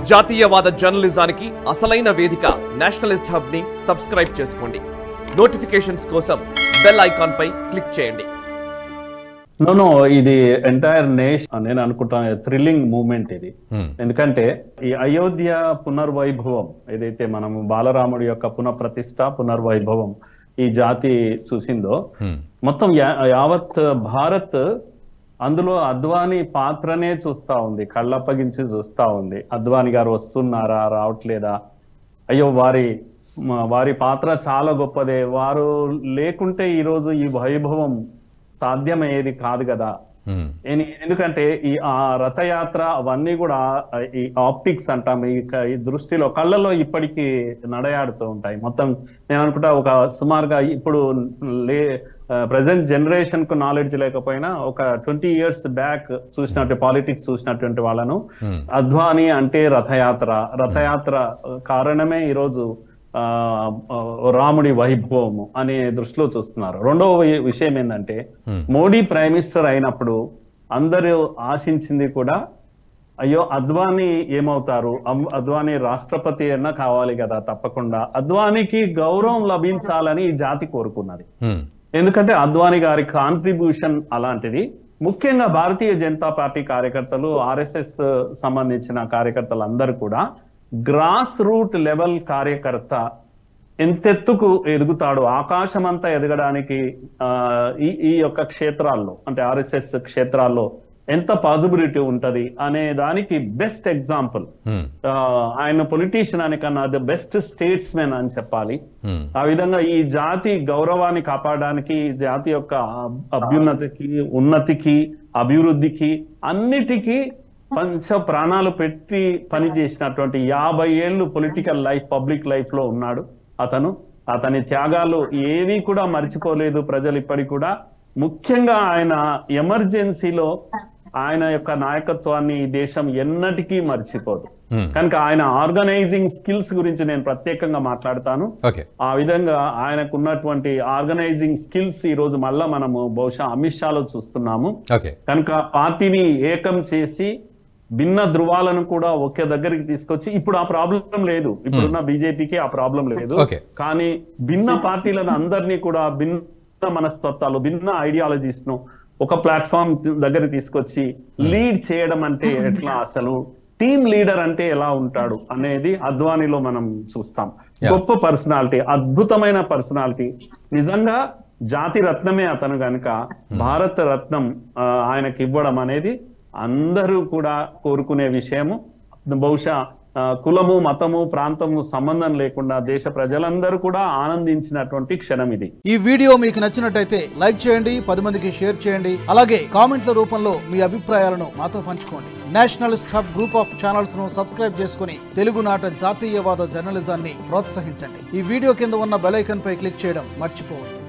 జాతీయవాద జర్నలిజానికి అసలైన వేదిక నేషనలిస్ట్ హబ్ ని సబ్స్క్రైబ్ చేసుకోండి నోటిఫికేషన్స్ కోసం బెల్ ఐకాన్ పై క్లిక్ చేయండి నో నో ఇది ఎంటైర్ నేషన్ నేను అనుకుంటాను థ్రిల్లింగ్ మూమెంట్ ఇది ఎందుకంటే ఈ అయోధ్య పునర్వైభవం ఏదైతే మనము బాలరాముడి యొక్క పునఃప్రతిష్ఠ పునర్వైభవం ఈ జాతి చూసిందో మొత్తం యా- యావత్ భారత్ అందులో అద్వానీ పాత్రనే చూస్తా ఉంది కళ్ళప్పగించి చూస్తా ఉంది అద్వానీ గారు వస్తున్నారా రావట్లేదా అయ్యో వారి మ- వారి పాత్ర చాలా గొప్పదే వారు లేకుంటే ఈరోజు ఈ వైభవం సాధ్యమయ్యేది కాదు కదా ఎని- ఎందుకంటే ఈ ఆ రథయాత్ర అవన్నీ కూడా ఆ, ఈ ఆప్టిక్స్ అంటాం ఈ క- ఈ దృష్టిలో కళ్ళలో ఇప్పటికీ నడయాడుతూ ఉంటాయి మొత్తం నేను అనుకుంటా ఒక సుమారుగా ఇప్పుడు లే ప్రజెంట్ జనరేషన్ కు నాలెడ్జ్ లేకపోయినా ఒక ట్వంటీ ఇయర్స్ బ్యాక్ చూసినట్టు పాలిటిక్స్ చూసినటువంటి వాళ్ళను అద్వానీ అంటే రథయాత్ర రథయాత్ర కారణమే ఈరోజు ఆ, ఆ, రాముడి వైభవము అనే దృష్టిలో చూస్తున్నారు రెండవ వి- విషయం ఏంటంటే మోడీ ప్రైమ్ మినిస్టర్ అయినప్పుడు అందరూ ఆశించింది కూడా అయ్యో అద్వానీ ఏమవుతారు అమ్- అద్వానీ రాష్ట్రపతి అన్నా కావాలి కదా తప్పకుండా అద్వానీకి గౌరవం లభించాలని ఈ జాతి కోరుకున్నది ఎందుకంటే అద్వానీ గారి కాంట్రిబ్యూషన్ అలాంటిది ముఖ్యంగా భారతీయ జనతా పార్టీ కార్యకర్తలు ఆర్ఎస్ఎస్ సంబంధించిన కార్యకర్తలు అందరూ కూడా గ్రాస్ రూట్ లెవెల్ కార్యకర్త ఎంతెత్తుకు ఎదుగుతాడు ఆకాశమంతా ఎదగడానికి ఆ, ఈ ఈ యొక్క క్షేత్రాల్లో అంటే ఆర్ఎస్ఎస్ క్షేత్రాల్లో ఎంత పాసిబిలిటీ ఉంటది అనే దానికి బెస్ట్ ఎగ్జాంపుల్ ఆయన పొలిటీషియన్ అని కన్నా ద బెస్ట్ స్టేట్స్ మెన్ అని చెప్పాలి ఆ విధంగా ఈ జాతి గౌరవాన్ని కాపాడడానికి ఈ జాతి యొక్క అబ్- అభ్యున్నతికి ఉన్నతికి అభివృద్ధికి అన్నిటికీ పంచ ప్రాణాలు పెట్టి పని చేసినటువంటి యాభై ఏళ్ళు పొలిటికల్ లైఫ్ పబ్లిక్ లైఫ్ లో ఉన్నాడు అతను అతని త్యాగాలు ఏవి కూడా మర్చిపోలేదు ప్రజలు ఇప్పటికి కూడా ముఖ్యంగా ఆయన ఎమర్జెన్సీలో ఆయన యొక్క నాయకత్వాన్ని ఈ దేశం ఎన్నటికీ మర్చిపోదు కనుక ఆయన ఆర్గనైజింగ్ స్కిల్స్ గురించి నేను ప్రత్యేకంగా మాట్లాడతాను ఓకే ఆ విధంగా ఆయనకు ఉన్నటువంటి ఆర్గనైజింగ్ స్కిల్స్ ఈ రోజు మళ్ళా మనము బహుశా అమిత్ షాలో చూస్తున్నాము ఓకే కనుక పార్టీని ఏకం చేసి భిన్న ధృవాలను కూడా ఒకే దగ్గరికి తీసుకొచ్చి ఇప్పుడు ఆ ప్రాబ్లం లేదు ఇప్పుడున్న బీజేపీకి ఆ ప్రాబ్లం లేదు Okay. కానీ భిన్న పార్టీలను అందరినీ కూడా భిన్న మనస్తత్వాలు భిన్న ఐడియాలజీస్ ను ఒక ప్లాట్ఫామ్ దగ్గర తీసుకొచ్చి లీడ్ చేయడం అంటే ఎట్లా అసలు టీమ్ లీడర్ అంటే ఎలా ఉంటాడు అనేది అద్వానీలో మనం చూస్తాం Yeah. గొప్ప పర్సనాలిటీ అద్భుతమైన పర్సనాలిటీ నిజంగా జాతి రత్నమే అతను గనుక భారత రత్నం ఆ, ఆయనకి ఇవ్వడం అనేది అందరూ కూడా కోరుకునే విషయము బహుశా ఆ, కులము మతము ప్రాంతము సంబంధం లేకుండా దేశ ప్రజలందరూ కూడా ఆనందించినటువంటి క్షణం ఇది ఈ వీడియో మీకు నచ్చినట్టయితే లైక్ చేయండి పది మందికి షేర్ చేయండి అలాగే కామెంట్ల రూపంలో మీ అభిప్రాయాలను మాతో పంచుకోండి nationalist hub group of channels ను సబ్స్క్రైబ్ చేసుకుని తెలుగునాట జాతీయవాద జర్నలిజాన్ని ప్రోత్సహించండి ఈ వీడియో కింద ఉన్న బెల్ ఐకాన్ పై క్లిక్ చేయడం మర్చిపోవద్దు